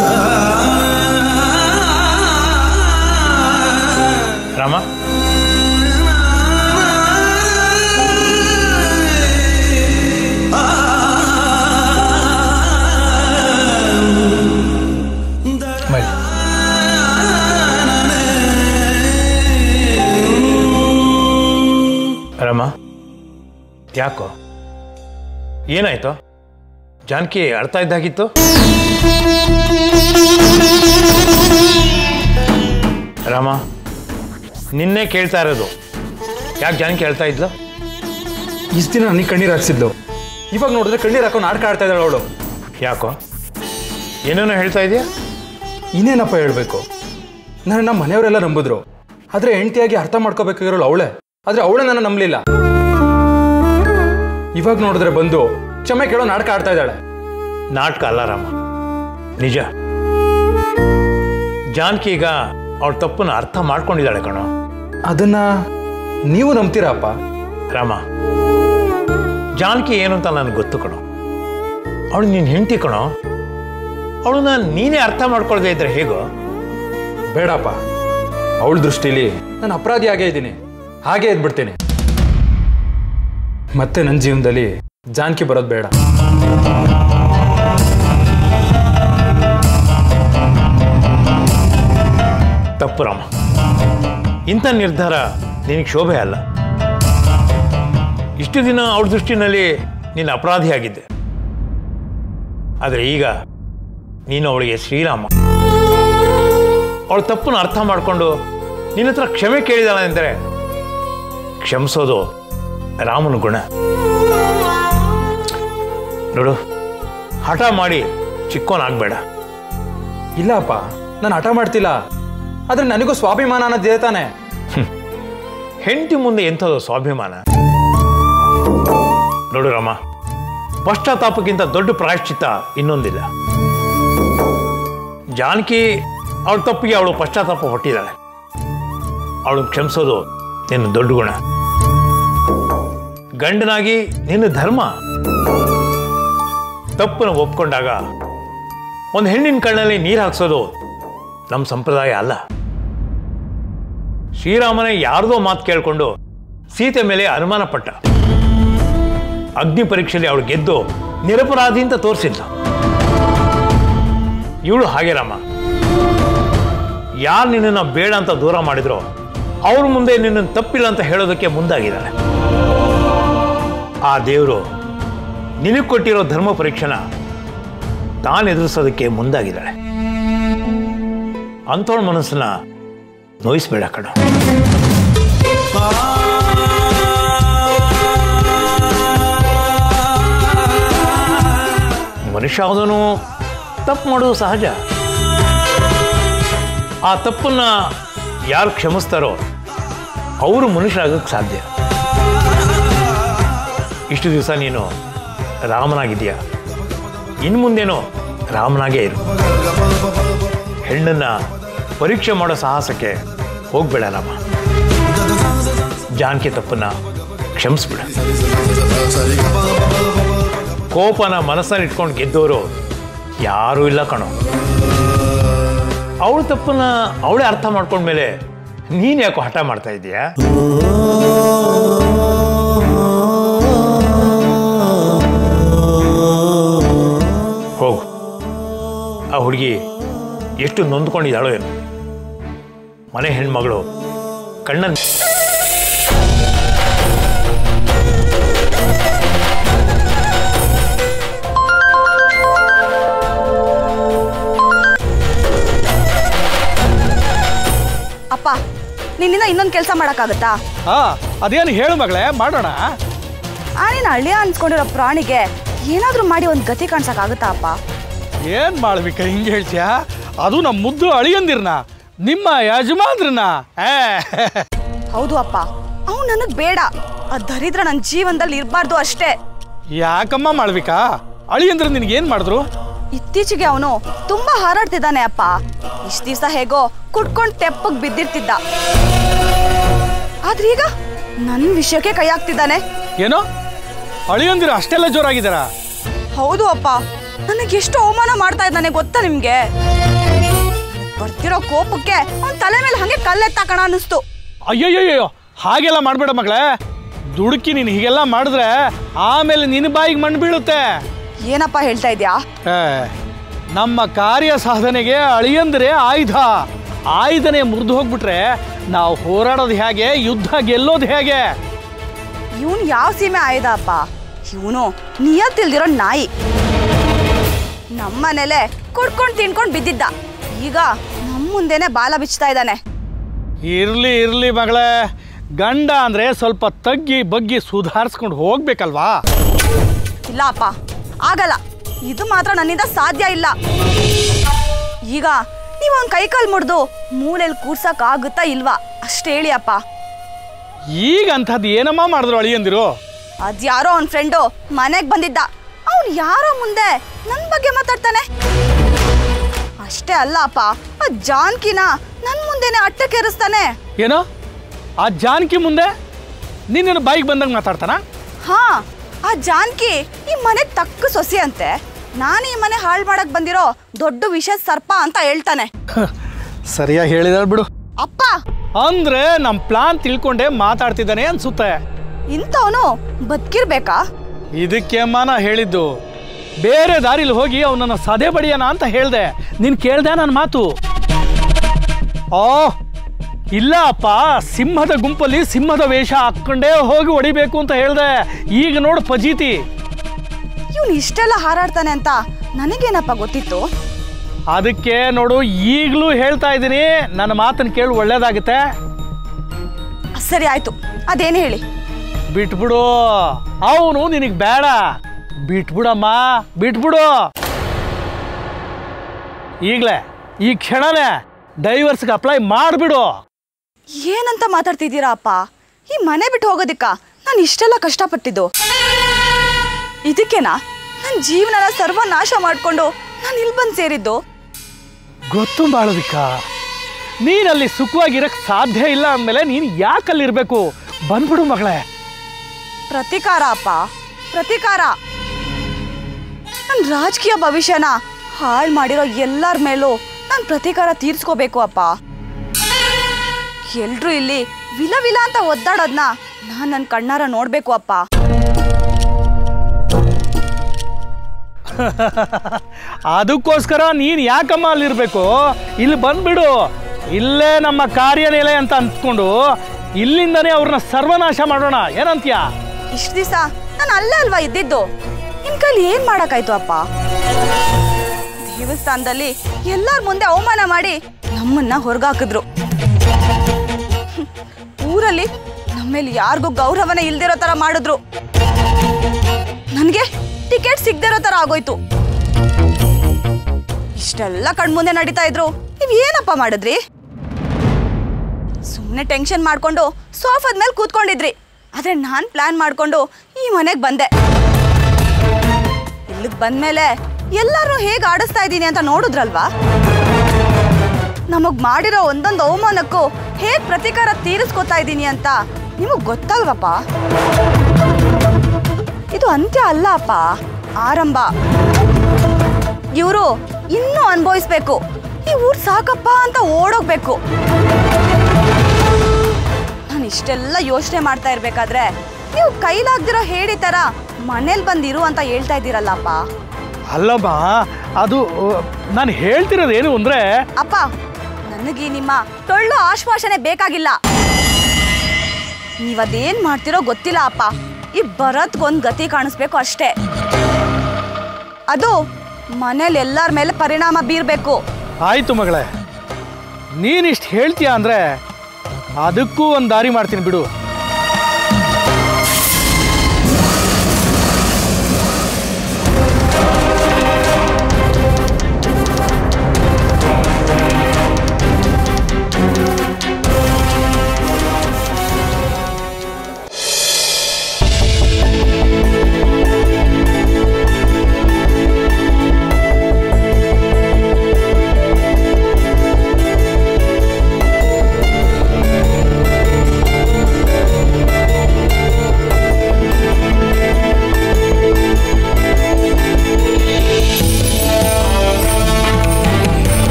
ರಾಮ ಮೈ ರಾಮ ಯಾಕೋ ಏನಾಯ್ತು ಜಾನಕಿ ಅರ್ಥ ಇದ್ದಾಗಿತ್ತು ರಾಮ ನಿನ್ನೆ ಕೇಳ್ತಾ ಇರೋದು ಯಾಕೆ ಜಾನಕಿ ಹೇಳ್ತಾ ಇದ್ಲು ಇಷ್ಟು ದಿನ ನನಗೆ ಕಣ್ಣೀರು ಹಾಕ್ಸಿದ್ಲು ಇವಾಗ ನೋಡಿದ್ರೆ ಕಣ್ಣೀರು ಹಾಕೊಂಡು ನಾಟಕ ಆಡ್ತಾ ಇದ್ದಾಳೆ ಅವಳು ಯಾಕೋ ಏನೇನೋ ಹೇಳ್ತಾ ಇದೆಯಾ ಇನ್ನೇನಪ್ಪ ಹೇಳ್ಬೇಕು ನನ್ನ ನಮ್ಮ ಮನೆಯವರೆಲ್ಲ ನಂಬಿದ್ರು ಆದ್ರೆ ಹೆಂಡತಿಯಾಗಿ ಅರ್ಥ ಮಾಡ್ಕೋಬೇಕಾಗಿರೋಳು ಅವಳೆ ಆದ್ರೆ ಅವಳೇ ನನ್ನ ನಂಬಲಿಲ್ಲ ಇವಾಗ ನೋಡಿದ್ರೆ ಬಂದು ಕ್ಷಮೆ ಕೇಳೋ ನಾಟಕ ಆಡ್ತಾ ಇದ್ದಾಳೆ ನಾಟಕ ಅಲ್ಲ ರಾಮ ನಿಜ ಜಾನಕಿ ಈಗ ಅವಳ ತಪ್ಪನ್ನ ಅರ್ಥ ಮಾಡ್ಕೊಂಡಿದ್ದಾಳೆ ಕಣೋ ಅದನ್ನ ನೀವು ನಂಬ್ತೀರಪ್ಪ ರಾಮ ಜಾನಕಿ ಏನು ಅಂತ ನನಗೆ ಗೊತ್ತು ಕಣೋ ಅವಳು ನಿನ್ನ ಹೆಂಡತಿ ಕಣೋ ಅವಳನ್ನ ನೀನೇ ಅರ್ಥ ಮಾಡ್ಕೊಳ್ದೇ ಇದ್ರೆ ಹೇಗೋ ಬೇಡಪ್ಪ ಅವಳ ದೃಷ್ಟಿಲಿ ನಾನು ಅಪರಾಧಿ ಆಗೇ ಇದ್ದೀನಿ ಹಾಗೆ ಎದ್ಬಿಡ್ತೀನಿ ಮತ್ತೆ ನನ್ನ ಜೀವನದಲ್ಲಿ ಜಾನಕಿ ಬರೋದು ಬೇಡ ತಪ್ಪು ರಾಮ ಇಂಥ ನಿರ್ಧಾರ ನಿನಗೆ ಶೋಭೆ ಅಲ್ಲ ಇಷ್ಟು ದಿನ ಅವಳ ದೃಷ್ಟಿನಲ್ಲಿ ನೀನು ಅಪರಾಧಿಯಾಗಿದ್ದೆ ಆದರೆ ಈಗ ನೀನು ಅವಳಿಗೆ ಶ್ರೀರಾಮ ಅವಳ ತಪ್ಪನ್ನು ಅರ್ಥ ಮಾಡಿಕೊಂಡು ನಿನ್ನ ಹತ್ರ ಕ್ಷಮೆ ಕೇಳಿದಾಳೆ ಅಂದರೆ ಕ್ಷಮಿಸೋದು ರಾಮನ ಗುಣ ನೋಡು ಹಠ ಮಾಡಿ ಚಿಕ್ಕೋನಾಗಬೇಡ ಇಲ್ಲಪ್ಪ ನಾನು ಹಠ ಮಾಡ್ತಿಲ್ಲ ಆದ್ರೆ ನನಗೂ ಸ್ವಾಭಿಮಾನ ಅನ್ನೋದಿದೆ ತಾನೆ ಹೆಂಡತಿ ಮುಂದೆ ಎಂಥದ್ದು ಸ್ವಾಭಿಮಾನ ನೋಡು ರಾಮ ಪಶ್ಚಾತ್ತಾಪಕ್ಕಿಂತ ದೊಡ್ಡ ಪ್ರಾಯಶ್ಚಿತ್ತ ಇನ್ನೊಂದಿಲ್ಲ ಜಾನಕಿ ಅವಳ ತಪ್ಪಿಗೆ ಅವಳು ಪಶ್ಚಾತ್ತಾಪ ಪಟ್ಟಿದ್ದಾಳೆ ಅವಳು ಕ್ಷಮಿಸೋದು ನಿನ್ನ ದೊಡ್ಡ ಗುಣ ಗಂಡನಾಗಿ ನಿನ್ನ ಧರ್ಮ ತಪ್ಪನ್ನು ಒಪ್ಕೊಂಡಾಗ ಒಂದು ಹೆಣ್ಣಿನ ಕಣ್ಣಲ್ಲಿ ನೀರು ಹಾಕ್ಸೋದು ನಮ್ಮ ಸಂಪ್ರದಾಯ ಅಲ್ಲ ಶ್ರೀರಾಮನೇ ಯಾರ್ದೋ ಮಾತು ಕೇಳಿಕೊಂಡು ಸೀತೆ ಮೇಲೆ ಅನುಮಾನ ಪಟ್ಟ ಅಗ್ನಿ ಪರೀಕ್ಷೆಯಲ್ಲಿ ಅವಳು ಗೆದ್ದು ನಿರಪರಾಧಿ ಅಂತ ತೋರಿಸಿದ್ಲು ಇವಳು ಹಾಗೆ ರಾಮ ಯಾರು ನಿನ್ನನ್ನು ಬೇಡ ಅಂತ ದೂರ ಮಾಡಿದ್ರೋ ಅವ್ರ ಮುಂದೆ ನಿನ್ನನ್ನು ತಪ್ಪಿಲ್ಲ ಅಂತ ಹೇಳೋದಕ್ಕೆ ಮುಂದಾಗಿದ್ದಾಳೆ ಆ ದೇವರು ನಿನಗೆ ಕೊಟ್ಟಿರೋ ಧರ್ಮ ಪರೀಕ್ಷೆನ ತಾನು ಎದುರಿಸೋದಕ್ಕೆ ಮುಂದಾಗಿದ್ದಾಳೆ ಅಂಥವಳ ಮನಸ್ಸನ್ನ ನೋಯಿಸ್ಬೇಡ ಕಣ ಮನುಷ್ಯ ಯಾವುದೂ ತಪ್ಪು ಮಾಡೋದು ಸಹಜ ಆ ತಪ್ಪನ್ನ ಯಾರು ಕ್ಷಮಿಸ್ತಾರೋ ಅವರು ಮನುಷ್ಯರಾಗಕ್ಕೆ ಸಾಧ್ಯ ಇಷ್ಟು ದಿವಸ ನೀನು ರಾಮನಾಗಿದೆಯಾ ಇನ್ನು ಮುಂದೇನೋ ರಾಮನಾಗೇ ಇರು ಹೆಣ್ಣನ್ನ ಪರೀಕ್ಷೆ ಮಾಡೋ ಸಾಹಸಕ್ಕೆ ಹೋಗ್ಬೇಡ ರಾಮ ಜಾನಕಿ ತಪ್ಪನ್ನ ಕ್ಷಮಿಸ್ಬಿಡ ಕೋಪನ ಮನಸ್ಸಲ್ಲಿ ಇಟ್ಕೊಂಡು ಗೆದ್ದವರು ಯಾರೂ ಇಲ್ಲ ಕಣೋ ಅವಳ ತಪ್ಪನ್ನ ಅವಳೇ ಅರ್ಥ ಮಾಡ್ಕೊಂಡ್ಮೇಲೆ ನೀನು ಯಾಕೋ ಹಠ ಮಾಡ್ತಾ ಇದೀಯಾ ಹೋಗು ಆ ಹುಡುಗಿ ಎಷ್ಟು ನೊಂದ್ಕೊಂಡಿದ್ದಾಳೋ ಏನು ಮನೆ ಹೆಣ್ಮಗಳು ಕಣ್ಣನ್ ಅಪ್ಪ ನಿನ್ನಿಂದ ಇನ್ನೊಂದು ಕೆಲಸ ಮಾಡೋಕ್ಕಾಗತ್ತಾ ಹಾ ಅದೇನು ಹೇಳು ಮಗಳೇ ಮಾಡೋಣ ಆ ನೀನು ಹಳ್ಳಿಯ ಅನ್ಸ್ಕೊಂಡಿರೋ ಪ್ರಾಣಿಗೆ ಏನಾದರೂ ಮಾಡಿ ಒಂದು ಗತಿ ಕಾಣ್ಸಕ್ಕಾಗತ್ತಾ ಅಪ್ಪ ಏನ್ ಮಾಡ್ಬೇಕ ಹಿಂಗೆ ಹೇಳ್ತೀಯ ಅದು ನಮ್ಮ ಮುದ್ದು ಅಳಿಯಂದಿರ್ನ ನಿಮ್ಮ ಯಜಮಾನ್ರನ್ನ ಏ ಹೌದು ಅಪ್ಪ ಅವ್ನು ನನಗೆ ಬೇಡ ಆ ದರಿದ್ರ ನನ್ನ ಜೀವನದಲ್ಲಿ ಇರಬಾರ್ದು ಅಷ್ಟೇ ಯಾಕಮ್ಮ ಮಾಡ್ಬೇಕಾ ಅಳಿಯಂದ್ರ ನಿನ್ಗೆ ಏನ್ ಮಾಡಿದ್ರು ಇತ್ತೀಚೆಗೆ ಅವನು ತುಂಬಾ ಹಾರಾಡ್ತಿದ್ದಾನೆ ಅಪ್ಪ ಇಷ್ಟ ದಿವಸ ಹೇಗೋ ಕುಟ್ಕೊಂಡ್ ತೆಪ್ಪಗ್ ಬಿದ್ದಿರ್ತಿದ್ದ ಆದ್ರೀಗ ನನ್ನ ವಿಷಯಕ್ಕೆ ಕೈ ಹಾಕ್ತಿದ್ದಾನೆ ಏನೋ ಅಳಿಯಂದಿರ ಅಷ್ಟೆಲ್ಲ ಜೋರಾಗಿದ್ದಾರ ಹೌದು ಅಪ್ಪ ನನಗೆ ಎಷ್ಟು ಅವಮಾನ ಮಾಡ್ತಾ ಇದ್ದಾನೆ ಗೊತ್ತಾ ನಿಮ್ಗೆ ಬರ್ತಿರೋ ಕೋಪಕ್ಕೆ ಅವ್ನ ತಲೆ ಮೇಲೆ ಹಂಗೆ ಕಲ್ಲೆತ್ತಾಕಣ ಅನ್ನಿಸ್ತು ಅಯ್ಯಯ್ಯಯ್ಯೋ ಹಾಗೆಲ್ಲ ಮಾಡಬೇಡ ಮಗಳೇ ದುಡುಕಿ ನೀನು ಹೀಗೆಲ್ಲ ಮಾಡಿದ್ರೆ ಆಮೇಲೆ ನಿನ್ನ ಬಾಯಿಗೆ ಮಣ್ಣು ಬೀಳುತ್ತೆ ಏನಪ್ಪ ಹೇಳ್ತಾ ಇದ್ಯಾ ಏ, ನಮ್ಮ ಕಾರ್ಯ ಸಾಧನೆಗೆ ಅಳಿಯಂದ್ರೆ ಆಯುಧ ಆಯುಧನೇ ಮುರಿದು ಹೋಗ್ಬಿಟ್ರೆ ನಾವು ಹೋರಾಡೋದು ಹೇಗೆ ಯುದ್ಧ ಗೆಲ್ಲೋದು ಹೇಗೆ ಇವನು ಯಾವ ಸೀಮೆ ಆಯ್ದ ಅಪ್ಪ ಇವನು ನಿಯತ್ತಿಲ್ದಿರೋ ನಾಯಿ ನಮ್ಮನೇಲೆ ಕುಡ್ಕೊಂಡು ತಿನ್ಕೊಂಡು ಬಿದ್ದಿದ್ದ ಈಗ ನಮ್ಮ ಮುಂದೆನೆ ಬಾಲ ಬಿಚ್ತಾ ಇದ್ದಾನೆ ಇರ್ಲಿ ಇರ್ಲಿ ಮಗಳೇ ಗಂಡ ಅಂದ್ರೆ ಸ್ವಲ್ಪ ತಗ್ಗಿ ಬಗ್ಗಿ ಸುಧಾರಿಸ್ಕೊಂಡು ಹೋಗ್ಬೇಕಲ್ವಾ ಇಲ್ಲ ಅಪ್ಪ ಆಗಲ್ಲ ಇದು ಮಾತ್ರ ನನ್ನಿಂದ ಸಾಧ್ಯ ಇಲ್ಲ ಈಗ ನೀವು ಅವ್ನ ಕೈಕಾಲು ಮುರಿದು ಮೂಲೆಯಲ್ಲಿ ಕೂರ್ಸಕ್ ಆಗುತ್ತಾ ಇಲ್ವಾ ಅಷ್ಟೇ ಹೇಳಿ ಅಪ್ಪ ಈಗ ಅಂಥದ್ದು ಏನಮ್ಮ ಮಾಡಿದ್ರು ಅಳಿಯಂದಿರು ಅದ್ಯಾರೋ ಅವನ ಫ್ರೆಂಡು ಮನೆಗೆ ಬಂದಿದ್ದ ಅವನು ಯಾರೋ ಮುಂದೆ ನನ್ನ ಬಗ್ಗೆ ಮಾತಾಡ್ತಾನೆ ಅಷ್ಟೇ ಅಲ್ಲ ಅಪ್ಪ ಆ ಜಾನ್ಕಿನ ನನ್ನ ಮುಂದೆನೆ ಅಟ್ಟಕ್ಕೇರಿಸ್ತಾನೆ ಏನೋ ಆ ಜಾನಕಿ ಮುಂದೆ ನಿನ್ನ ಬಾಯಿಗೆ ಬಂದಂಗೆ ಮಾತಾಡ್ತಾನ ಹಾ ಆ ಜಾನ್ಕಿ ಈ ಮನೆ ತಕ್ಕ ಸೊಸೆ ಅಂತೆ ನಾನು ಈ ಮನೆ ಹಾಳು ಮಾಡಕ್ ಬಂದಿರೋ ದೊಡ್ಡ ವಿಷ ಸರ್ಪ ಅಂತ ಹೇಳ್ತಾನೆ ಸರಿಯಾಗಿ ಹೇಳಿದಾಳ್ ಬಿಡು ಅಪ್ಪ ಅಂದ್ರೆ ನಮ್ಮ ಪ್ಲಾನ್ ತಿಳ್ಕೊಂಡೆ ಮಾತಾಡ್ತಿದ್ದಾನೆ ಅನ್ಸುತ್ತೆ ಇಂಥವನು ಬದುಕಿರ್ಬೇಕಾ ಇದಕ್ಕೆ ಅಮ್ಮ ನಾ ಹೇಳಿದ್ದು ಬೇರೆ ದಾರಿಲಿ ಹೋಗಿ ಅವನನ್ನ ಸದೆ ಬಡಿಯೋಣ ಅಂತ ಹೇಳ್ದೆ ನೀನ್ ಕೇಳ್ದೆ ನನ್ನ ಮಾತು ಓ ಇಲ್ಲ ಅಪ್ಪ ಸಿಂಹದ ಗುಂಪಲ್ಲಿ ಸಿಂಹದ ವೇಷ ಹಾಕ್ಕೊಂಡೇ ಹೋಗಿ ಹೊಡಿಬೇಕು ಅಂತ ಹೇಳ್ದೆ ಈಗ ನೋಡು ಪಜೀತಿ ಇವನು ಇಷ್ಟೆಲ್ಲ ಹಾರಾಡ್ತಾನೆ ಅಂತ ನನಗೇನಪ್ಪ ಗೊತ್ತಿತ್ತು ಅದಕ್ಕೆ ನೋಡು ಈಗಲೂ ಹೇಳ್ತಾ ಇದ್ದೀನಿ ನನ್ನ ಮಾತನ್ನು ಕೇಳಿ ಒಳ್ಳೇದಾಗುತ್ತೆ ಸರಿ ಆಯ್ತು ಅದೇನು ಹೇಳಿ ಬಿಟ್ಬಿಡು ಅವನು ನಿನಗೆ ಬೇಡ ಬಿಟ್ಬಿಡಮ್ಮ ಬಿಟ್ಬಿಡು ಈಗಲೇ ಈ ಕ್ಷಣನೇ ಡೈವರ್ಸ್ಗೆ ಅಪ್ಲೈ ಮಾಡಿಬಿಡು ಏನಂತ ಮಾತಾಡ್ತಿದ್ದೀರಾ ಅಪ್ಪ ಈ ಮನೆ ಬಿಟ್ಟು ಹೋಗೋದಿಕ್ಕ ನಾನು ಇಷ್ಟೆಲ್ಲ ಕಷ್ಟಪಟ್ಟಿದ್ದು ಇದಕ್ಕೇನಾ ನನ್ನ ಜೀವನನ ಸರ್ವನಾಶ ಮಾಡಿಕೊಂಡು ನಾನು ಇಲ್ಲಿ ಬಂದು ಸೇರಿದ್ದು ಗೊತ್ತು ಬಾಳೋದಿಕ್ಕ ನೀನಲ್ಲಿ ಸುಖವಾಗಿರಕ್ ಸಾಧ್ಯ ಇಲ್ಲ ಅಂದಮೇಲೆ ನೀನು ಯಾಕಲ್ಲಿರ್ಬೇಕು ಬಂದ್ಬಿಡು ಮಗಳೇ ಪ್ರತಿಕಾರ ಅಪ್ಪ ಪ್ರತಿಕಾರ ನನ್ನ ರಾಜಕೀಯ ಭವಿಷ್ಯನ ಹಾಳು ಮಾಡಿರೋ ಎಲ್ಲರ ಮೇಲೂ ನಾನು ಪ್ರತಿಕಾರ ತೀರ್ಸ್ಕೋಬೇಕು ಅಪ್ಪ ಎಲ್ರೂ ಇಲ್ಲಿ ವಿಲ ವಿಲ ಅಂತ ಒದ್ದಾಡೋದ್ನ ನಾನು ನನ್ನ ಕಣ್ಣಾರ ನೋಡ್ಬೇಕು ಅಪ್ಪ ಅದಕ್ಕೋಸ್ಕರ ನೀನು ಯಾಕಮ್ಮ ಅಲ್ಲಿರ್ಬೇಕು ಇಲ್ಲಿ ಬಂದ್ಬಿಡು ಇಲ್ಲೇ ನಮ್ಮ ಕಾರ್ಯನೆಲೆ ಅಂತ ಅಂದ್ಕೊಂಡು ಇಲ್ಲಿಂದನೇ ಅವ್ರನ್ನ ಸರ್ವನಾಶ ಮಾಡೋಣ ಏನಂತ್ಯ ಇಷ್ಟು ದಿವಸ ನಾನು ಅಲ್ಲೇ ಅಲ್ವಾ ಇದ್ದಿದ್ದು ನಿಮ್ ಕೈಲಿ ಏನ್ ಮಾಡಕ್ಕಾಯ್ತು ಅಪ್ಪ ದೇವಸ್ಥಾನದಲ್ಲಿ ಎಲ್ಲರ ಮುಂದೆ ಅವಮಾನ ಮಾಡಿ ನಮ್ಮನ್ನ ಹೊರಗಾಕಿದ್ರು ಹ್ಮ್. ಊರಲ್ಲಿ ನಮ್ಮೇಲೆ ಯಾರಿಗೂ ಗೌರವನೇ ಇಲ್ದಿರೋ ತರ ಮಾಡಿದ್ರು ನನಗೆ ಟಿಕೆಟ್ ಸಿಗದಿರೋ ತರ ಆಗೋಯ್ತು ಇಷ್ಟೆಲ್ಲ ಕಣ್ಮುಂದೆ ನಡೀತಾ ಇದ್ರು ನೀವ್ ಏನಪ್ಪ ಮಾಡಿದ್ರಿ ಸುಮ್ಮನೆ ಟೆನ್ಷನ್ ಮಾಡ್ಕೊಂಡು ಸೋಫಾದ ಮೇಲೆ ಕೂತ್ಕೊಂಡಿದ್ರಿ ಆದ್ರೆ ನಾನು ಪ್ಲಾನ್ ಮಾಡ್ಕೊಂಡು ಈ ಮನೆಗೆ ಬಂದೆ ಇಲ್ಲಿಗೆ ಬಂದ್ಮೇಲೆ ಎಲ್ಲರೂ ಹೇಗೆ ಆಡಿಸ್ತಾ ಇದ್ದೀನಿ ಅಂತ ನೋಡಿದ್ರಲ್ವಾ ನಮಗ್ ಮಾಡಿರೋ ಒಂದೊಂದು ಅವಮಾನಕ್ಕೂ ಹೇಗ್ ಪ್ರತೀಕಾರ ತೀರಿಸ್ಕೊತಾ ಇದ್ದೀನಿ ಅಂತ ನಿಮಗ್ ಗೊತ್ತಲ್ವಪ್ಪ ಇದು ಅಂತ್ಯ ಅಲ್ಲ ಅಪ್ಪ ಆರಂಭ ಇವರು ಇನ್ನೂ ಅನುಭವಿಸ್ಬೇಕು ಈ ಊರ್ ಸಾಕಪ್ಪ ಅಂತ ಓಡೋಗ್ಬೇಕು ನಾನು ಇಷ್ಟೆಲ್ಲ ಯೋಚನೆ ಮಾಡ್ತಾ ಇರ್ಬೇಕಾದ್ರೆ ನೀವು ಕೈಲಾಗ್ದಿರೋ ಹೇಳಿ ತರ ಮನೇಲಿ ಬಂದಿರು ಅಂತ ಹೇಳ್ತಾ ಇದ್ದೀರಲ್ಲಪ್ಪ ಅಲ್ಲಮ್ಮ ಅದು ನಾನು ಹೇಳ್ತಿರೋದು ಏನು ಅಂದ್ರೆ ಅಪ್ಪ ನನಗೆ ನಿಮ್ಮ ಟೊಳ್ಳು ಆಶ್ವಾಸನೆ ಬೇಕಾಗಿಲ್ಲ ನೀವದೇನ್ ಮಾಡ್ತಿರೋ ಗೊತ್ತಿಲ್ಲ ಅಪ್ಪ ಈ ಭರತ್ಗೊಂದು ಗತಿ ಕಾಣಿಸ್ಬೇಕು ಅಷ್ಟೇ ಅದು ಮನೇಲಿ ಎಲ್ಲರ ಮೇಲೆ ಪರಿಣಾಮ ಬೀರ್ಬೇಕು ಆಯ್ತು ಮಗಳೇ ನೀನಿಷ್ಟು ಹೇಳ್ತೀಯ ಅಂದ್ರೆ ಅದಕ್ಕೂ ಒಂದು ದಾರಿ ಮಾಡ್ತೀನಿ ಬಿಡು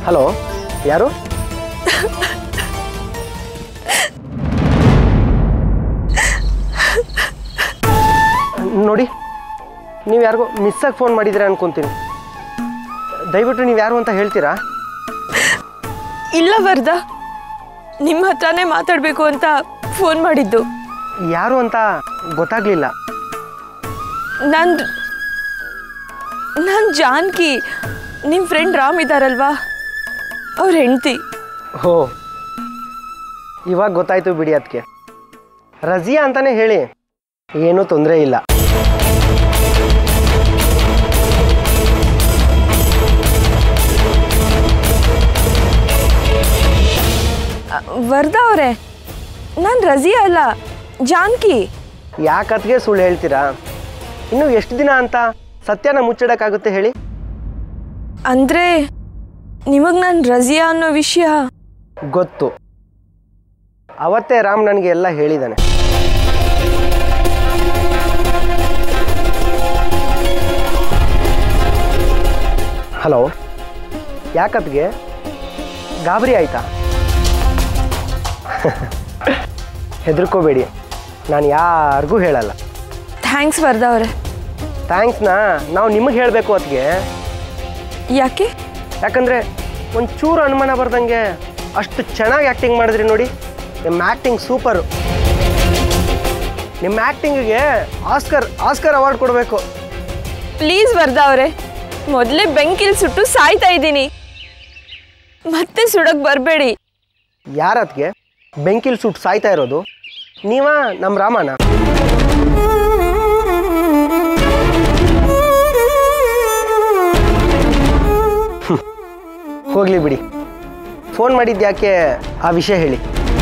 ಹಲೋ ಯಾರು ನೋಡಿ ನೀವು ಯಾರಿಗೋ ಮಿಸ್ಸಾಗಿ ಫೋನ್ ಮಾಡಿದ್ದೀರಾ ಅನ್ಕೊಂತೀನಿ ದಯವಿಟ್ಟು ನೀವು ಯಾರು ಅಂತ ಹೇಳ್ತೀರಾ ಇಲ್ಲ ವರ್ಧ ನಿಮ್ಮ ಹತ್ರನೇ ಮಾತಾಡಬೇಕು ಅಂತ ಫೋನ್ ಮಾಡಿದ್ದು ಯಾರು ಅಂತ ಗೊತ್ತಾಗ್ಲಿಲ್ಲ ನಾನು ನಾನು ಜಾನ್ಕಿ ನಿಮ್ಮ ಫ್ರೆಂಡ್ ರಾಮ್ ಇದ್ದಾರಲ್ವಾ ಅವ್ರ ಹೆಂಡ್ತಿ ಹೋ ಇವಾಗ ಗೊತ್ತಾಯ್ತು ಬಿಡಿ ಅದಕ್ಕೆ ರಜಿಯಾ ಅಂತಾನೆ ಹೇಳಿ ಏನೂ ತೊಂದರೆ ಇಲ್ಲ ವರ್ಧ ಅವರೇ ನಾನು ರಜಿಯಾ ಅಲ್ಲ ಜಾನ್ಕಿ ಯಾಕತ್ಗೆ ಸುಳ್ಳು ಹೇಳ್ತೀರಾ ಇನ್ನು ಎಷ್ಟು ದಿನ ಅಂತ ಸತ್ಯನ ಮುಚ್ಚಿಡಕ್ಕಾಗುತ್ತೆ ಹೇಳಿ ಅಂದರೆ ನಿಮಗೆ ನಾನು ರಜಿಯಾ ಅನ್ನೋ ವಿಷಯ ಗೊತ್ತು ಅವತ್ತೇ ರಾಮ್ ನನಗೆ ಎಲ್ಲ ಹೇಳಿದ್ದಾನೆ ಹಲೋ ಯಾಕತ್ಗೆ ಗಾಬರಿ ಆಯ್ತಾ ಹೆದರ್ಕೋಬೇಡಿ ನಾನು ಯಾರಿಗೂ ಹೇಳಲ್ಲ ಥ್ಯಾಂಕ್ಸ್ ವರ್ಧ ಅವರೇ ಥ್ಯಾಂಕ್ಸ್ನ ನಾವು ನಿಮಗೆ ಹೇಳಬೇಕು ಅದಕ್ಕೆ ಯಾಕೆ ಯಾಕಂದರೆ ಒಂಚೂರು ಅನುಮಾನ ಬರ್ದಂಗೆ ಅಷ್ಟು ಚೆನ್ನಾಗಿ ಆ್ಯಕ್ಟಿಂಗ್ ಮಾಡಿದ್ರಿ ನೋಡಿ ನಿಮ್ಮ ಆ್ಯಕ್ಟಿಂಗ್ ಸೂಪರು ನಿಮ್ಮ ಆ್ಯಕ್ಟಿಂಗಿಗೆ ಆಸ್ಕರ್ ಆಸ್ಕರ್ ಅವಾರ್ಡ್ ಕೊಡಬೇಕು ಪ್ಲೀಸ್ ವರ್ಧ ಅವರೇ ಮೊದಲೇ ಬೆಂಕಿಲ್ ಸುಟ್ಟು ಸಾಯ್ತಾ ಇದ್ದೀನಿ ಮತ್ತೆ ಸುಡಕ್ ಬರಬೇಡಿ ಯಾರತ್ಗೆ ಬೆಂಕಿಲ್ ಸುಟ್ಟು ಸಾಯ್ತಾ ಇರೋದು ನೀವ ನಮ್ಮ ರಾಮನ ಹ್ಮ್. ಹೋಗ್ಲಿ ಬಿಡಿ ಫೋನ್ ಮಾಡಿದ್ಯಾಕೆ ಆ ವಿಷಯ ಹೇಳಿ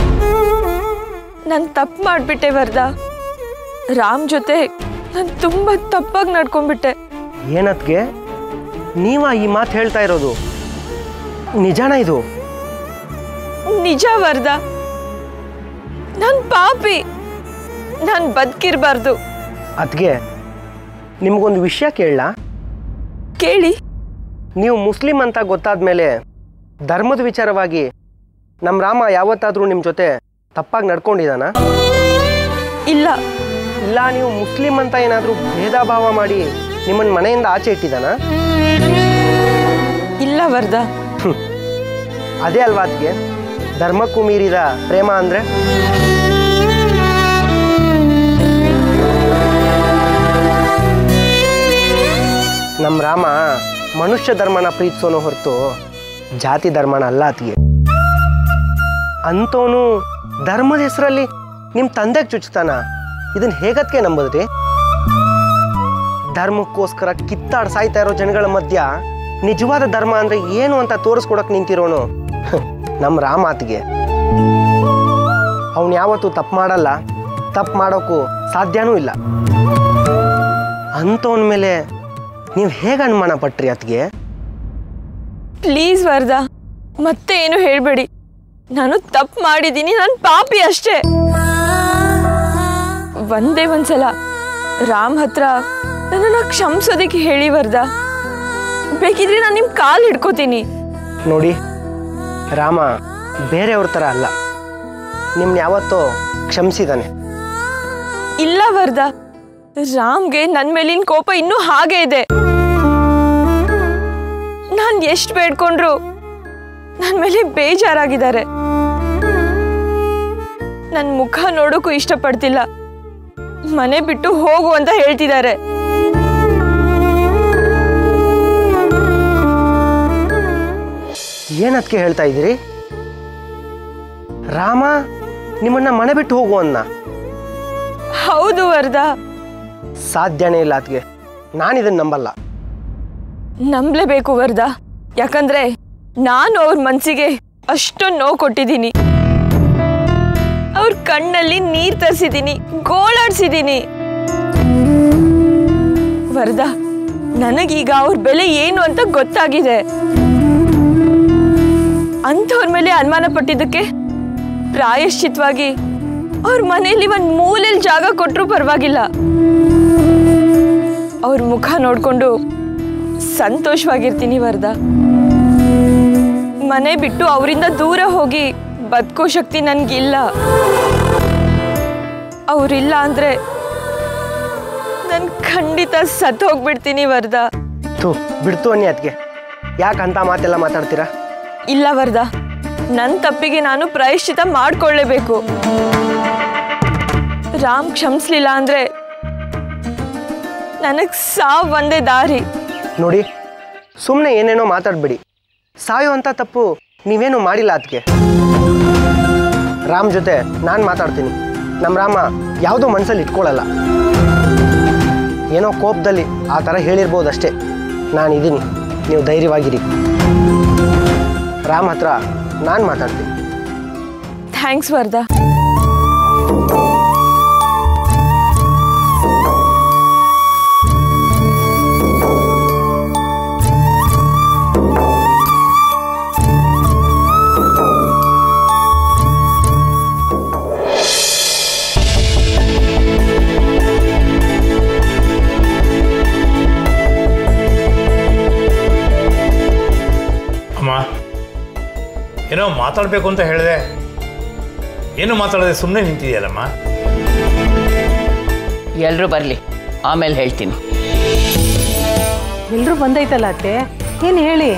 ನಾನು ತಪ್ಪು ಮಾಡಿಬಿಟ್ಟೆ ವರ್ಧ ರಾಮ್ ಜೊತೆ ನಾನು ತುಂಬ ತಪ್ಪಾಗಿ ನಡ್ಕೊಂಡ್ಬಿಟ್ಟೆ ಏನತ್ಗೆ ನೀವ ಈ ಮಾತು ಹೇಳ್ತಾ ಇರೋದು ನಿಜಾನ ಇದು ನಿಜ ವರ್ಧ ನಾನು ಪಾಪಿ ನಾನು ಬದುಕಿರಬಾರ್ದು ಅದ್ಗೆ ನಿಮಗೊಂದು ವಿಷಯ ಕೇಳಲಾ ಕೇಳಿ ನೀವು ಮುಸ್ಲಿಂ ಅಂತ ಗೊತ್ತಾದ ಮೇಲೆ ಧರ್ಮದ ವಿಚಾರವಾಗಿ ನಮ್ಮ ರಾಮ ಯಾವತ್ತಾದರೂ ನಿಮ್ಮ ಜೊತೆ ತಪ್ಪಾಗಿ ನಡ್ಕೊಂಡಿದ್ದಾನ ಇಲ್ಲ ಇಲ್ಲ ನೀವು ಮುಸ್ಲಿಂ ಅಂತ ಏನಾದರೂ ಭೇದ ಭಾವ ಮಾಡಿ ನಿಮ್ಮನ್ನ ಮನೆಯಿಂದ ಆಚೆ ಇಟ್ಟಿದ್ದಾನ ಇಲ್ಲ ವರ್ಧ ಅದೇ ಅಲ್ವಾ ಅದ್ಗೆ ಧರ್ಮಕ್ಕೂ ಮೀರಿದ ಪ್ರೇಮ ಅಂದರೆ ನಮ್ಮ ರಾಮ ಮನುಷ್ಯ ಧರ್ಮನ ಪ್ರೀತಿಸೋನು ಹೊರತು ಜಾತಿ ಧರ್ಮನ ಅಲ್ಲ ಅತ್ಗೆ ಅಂತವನು ಧರ್ಮದ ಹೆಸರಲ್ಲಿ ನಿಮ್ಮ ತಂದೆಗೆ ಚುಚ್ತಾನ ಇದನ್ನ ಹೇಗತ್ಗೆ ನಂಬುದ್ರಿ ಧರ್ಮಕ್ಕೋಸ್ಕರ ಕಿತ್ತಾಡ್ ಸಾಯ್ತಾ ಇರೋ ಜನಗಳ ಮಧ್ಯ ನಿಜವಾದ ಧರ್ಮ ಅಂದ್ರೆ ಏನು ಅಂತ ತೋರಿಸ್ಕೊಡಕ್ ನಿಂತಿರೋನು ನಮ್ಮ ರಾಮ ಆತ್ಗೆ ಅವನು ಯಾವತ್ತೂ ತಪ್ಪು ಮಾಡಲ್ಲ ತಪ್ಪು ಮಾಡೋಕ್ಕೂ ಸಾಧ್ಯನೂ ಇಲ್ಲ ಅಂಥವನ ಮೇಲೆ ನೀವು ಹೇಗೆ ಅನುಮಾನ ಪಟ್ರಿ ಅತ್ಗೆ ಪ್ಲೀಸ್ ವರ್ಧ ಮತ್ತೆ ಏನು ಹೇಳಬೇಡಿ ನಾನು ತಪ್ಪು ಮಾಡಿದ್ದೀನಿ ನಾನು ಪಾಪಿ ಅಷ್ಟೇ ಒಂದೇ ಒಂದ್ಸಲ ರಾಮ್ ಹತ್ರ ನನ್ನನ್ನು ಕ್ಷಮಿಸೋದಕ್ಕೆ ಹೇಳಿ ವರ್ಧ ಬೇಕಿದ್ರೆ ನಾನು ನಿಮ್ಮ ಕಾಲು ಹಿಡ್ಕೋತೀನಿ ನೋಡಿ ರಾಮ ಬೇರೆಯವ್ರ ಥರ ಅಲ್ಲ ನಿಮ್ನ ಯಾವತ್ತೋ ಕ್ಷಮಿಸಿದಾನೆ ಇಲ್ಲ ವರ್ಧ ರಾಮ್ಗೆ ನನ್ನ ಮೇಲಿನ ಕೋಪ ಇನ್ನೂ ಹಾಗೆ ಇದೆ ನಾನು ಎಷ್ಟು ಬೇಡ್ಕೊಂಡ್ರು ನನ್ನ ಮೇಲೆ ಬೇಜಾರಾಗಿದ್ದಾರೆ ನನ್ನ ಮುಖ ನೋಡೋಕ್ಕೂ ಇಷ್ಟಪಡ್ತಿಲ್ಲ ಮನೆ ಬಿಟ್ಟು ಹೋಗು ಅಂತ ಹೇಳ್ತಿದ್ದಾರೆ ಏನದ್ಕೆ ಹೇಳ್ತಾ ಇದ್ದೀರಿ ರಾಮ ನಿಮ್ಮನ್ನ ಮನೆ ಬಿಟ್ಟು ಹೋಗು ಅನ್ನ ಹೌದು ವರ್ಧ ಸಾಧ್ಯನೇ ಇಲ್ಲ ಅದ್ಗೆ ನಾನು ಇದನ್ನ ನಂಬಲ್ಲ ನಂಬಲೇಬೇಕು ವರ್ಧ ಯಾಕಂದ್ರೆ ನಾನು ಅವ್ರ ಮನ್ಸಿಗೆ ಅಷ್ಟೊಂದು ನೋವು ಕೊಟ್ಟಿದ್ದೀನಿ ಅವ್ರ ಕಣ್ಣಲ್ಲಿ ನೀರ್ ತರಿಸಿದ್ದೀನಿ ಗೋಳಾಡ್ಸಿದ್ದೀನಿ ವರ್ಧ ನನಗೀಗ ಅವ್ರ ಬೆಲೆ ಏನು ಅಂತ ಗೊತ್ತಾಗಿದೆ ಅಂಥವ್ರ ಮೇಲೆ ಅನುಮಾನ ಪಟ್ಟಿದ್ದಕ್ಕೆ ಪ್ರಾಯಶ್ಚಿತ್ವಾಗಿ ಅವ್ರ ಮನೆಯಲ್ಲಿ ಒಂದು ಮೂಲೆಯಲ್ಲಿ ಜಾಗ ಕೊಟ್ಟರು ಪರವಾಗಿಲ್ಲ ಅವ್ರ ಮುಖ ನೋಡ್ಕೊಂಡು ಸಂತೋಷವಾಗಿರ್ತೀನಿ ವರ್ಧ ಮನೆ ಬಿಟ್ಟು ಅವರಿಂದ ದೂರ ಹೋಗಿ ಬದುಕೋ ಶಕ್ತಿ ನನಗಿಲ್ಲ ಅವರಿಲ್ಲ ಅಂದರೆ ನಾನು ಖಂಡಿತ ಸತ್ತು ಹೋಗ್ಬಿಡ್ತೀನಿ ವರ್ಧ ಥೂ ಬಿಡ್ತು ಅನ್ನಿ ಅದಕ್ಕೆ ಯಾಕೆ ಅಂತ ಮಾತೆಲ್ಲ ಮಾತಾಡ್ತೀರಾ ಇಲ್ಲ ವರ್ಧ ನನ್ನ ತಪ್ಪಿಗೆ ನಾನು ಪ್ರಾಯಶ್ಚಿತ ಮಾಡ್ಕೊಳ್ಳೇಬೇಕು ರಾಮ್ ಕ್ಷಮಿಸ್ಲಿಲ್ಲ ಅಂದರೆ ನನಗೆ ಸಾವು ಒಂದೇ ದಾರಿ ನೋಡಿ ಸುಮ್ಮನೆ ಏನೇನೋ ಮಾತಾಡಬೇಡಿ ಸಾಯುವಂಥ ತಪ್ಪು ನೀವೇನು ಮಾಡಿಲ್ಲ ಅದಕ್ಕೆ ರಾಮ್ ಜೊತೆ ನಾನು ಮಾತಾಡ್ತೀನಿ ನಮ್ಮ ರಾಮ ಯಾವುದೋ ಮನಸ್ಸಲ್ಲಿ ಇಟ್ಕೊಳ್ಳಲ್ಲ ಏನೋ ಕೋಪದಲ್ಲಿ ಆ ಥರ ಹೇಳಿರ್ಬೋದು ಅಷ್ಟೇ ನಾನಿದ್ದೀನಿ ನೀವು ಧೈರ್ಯವಾಗಿರಿ ರಾಮ್ ಹತ್ರ ನಾನು ಮಾತಾಡ್ತೀನಿ ಥ್ಯಾಂಕ್ಸ್ ವರ್ಧ ಅಮ್ಮ ಏನೋ ಮಾತಾಡಬೇಕು ಅಂತ ಹೇಳಿದೆ ಏನು ಮಾತಾಡದೆ ಸುಮ್ಮನೆ ನಿಂತಿದೆಯಲ್ಲಮ್ಮ ಎಲ್ಲರೂ ಬರಲಿ ಆಮೇಲೆ ಹೇಳ್ತೀನಿ ಎಲ್ರೂ ಬಂದೈತಲ್ಲ ಅತ್ತೆ ಏನು ಹೇಳಿ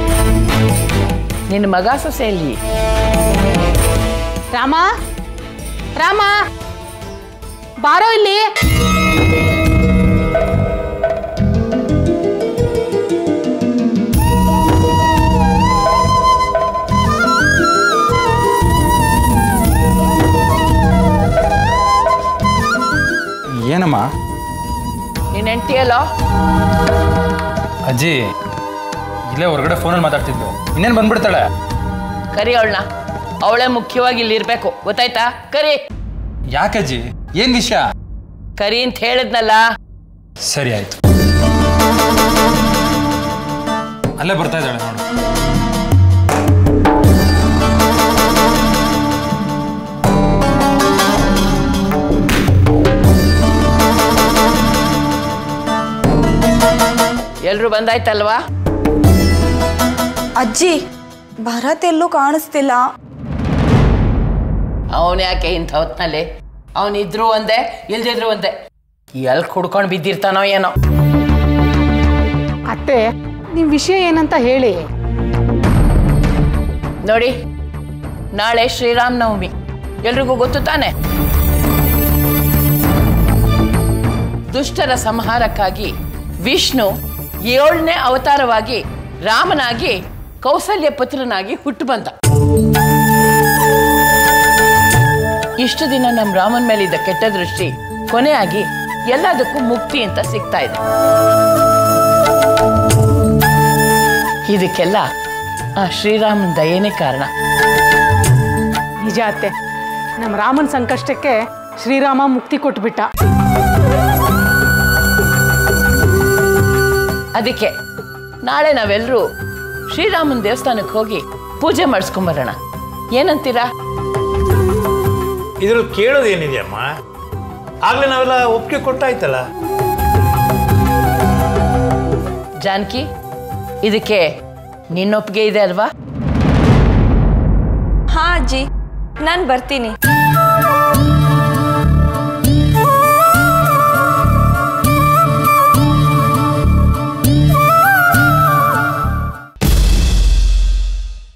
ನಿನ್ನ ಮಗ ಸೊಸೆಯಲ್ಲಿ ರಾಮ ರಾಮ ಬಾರೋ ಇಲ್ಲಿ ಏನಮ್ಮ ನಿನ್ನ ಹೆಂಡ್ತಿಯಲ್ಲೋ ಅಜ್ಜಿ ಇಲ್ಲೇ ಹೊರಗಡೆ ಫೋನಲ್ಲಿ ಮಾತಾಡ್ತಿದ್ದು ಇನ್ನೇನು ಬಂದ್ಬಿಡ್ತಾಳೆ ಕರಿ ಅವಳನ್ನ ಅವಳೇ ಮುಖ್ಯವಾಗಿ ಇಲ್ಲಿ ಇರಬೇಕು ಗೊತ್ತಾಯ್ತಾ ಕರಿ ಯಾಕಜ್ಜಿ ಏನು ವಿಷಯ ಕರಿ ಅಂತ ಹೇಳಿದ್ನಲ್ಲ ಸರಿ ಆಯ್ತು ಅಲ್ಲೇ ಬರ್ತಾ ಇದ್ದಾಳೆ ನೋಡು ಎಲ್ಲರೂ ಬಂದಾಯ್ತಲ್ವಾ ಅಜ್ಜಿ ಭರತ್ ಎಲ್ಲೂ ಕಾಣಿಸ್ತಿಲ್ಲ ಅವನು ಯಾಕೆ ಇಂಥ ಹೊತ್ನಲ್ಲಿ ಅವನಿದ್ರು ಒಂದೇ ಇಲ್ದಿದ್ರು ಒಂದೇ ಎಲ್ಲಿ ಕುಡ್ಕೊಂಡು ಬಿದ್ದಿರ್ತಾನೋ ಏನೋ ಅತ್ತೆ ನಿಮ್ಮ ವಿಷಯ ಏನಂತ ಹೇಳಿ ನೋಡಿ ನಾಳೆ ಶ್ರೀರಾಮ್ ನವಮಿ ಎಲ್ರಿಗೂ ಗೊತ್ತು ತಾನೆ ದುಷ್ಟರ ಸಂಹಾರಕ್ಕಾಗಿ ವಿಷ್ಣು ಏಳನೇ ಅವತಾರವಾಗಿ ರಾಮನಾಗಿ ಕೌಸಲ್ಯ ಪುತ್ರನಾಗಿ ಹುಟ್ಟು ಬಂದ ಇಷ್ಟು ದಿನ ನಮ್ಮ ರಾಮನ ಮೇಲಿದ್ದ ಕೆಟ್ಟ ದೃಷ್ಟಿ ಕೊನೆಯಾಗಿ ಎಲ್ಲದಕ್ಕೂ ಮುಕ್ತಿ ಅಂತ ಸಿಗ್ತಾ ಇದೆ ಇದಕ್ಕೆಲ್ಲ ಆ ಶ್ರೀರಾಮನ ದಯೆನೇ ಕಾರಣ ನಿಜ ಅತ್ತೆ ನಮ್ಮ ರಾಮನ ಸಂಕಷ್ಟಕ್ಕೆ ಶ್ರೀರಾಮ ಮುಕ್ತಿ ಕೊಟ್ಬಿಟ್ಟ ಅದಕ್ಕೆ ನಾಳೆ ನಾವೆಲ್ಲರೂ ಶ್ರೀರಾಮನ ದೇವಸ್ಥಾನಕ್ಕೆ ಹೋಗಿ ಪೂಜೆ ಮಾಡಿಸ್ಕೊಂಬರೋಣ ಏನಂತೀರಾ ಇದ್ರಲ್ಲಿ ಕೇಳೋದೇನಿದೆಯಮ್ಮ ಆಗಲೇ ನಾವೆಲ್ಲ ಒಪ್ಪಿಗೆ ಕೊಟ್ಟಾಯ್ತಲ್ಲ ಜಾನಕಿ ಇದಕ್ಕೆ ನಿನ್ನೊಪ್ಪಿಗೆ ಇದೆ ಅಲ್ವಾ ಹಾಂ ಅಜ್ಜಿ ನಾನು ಬರ್ತೀನಿ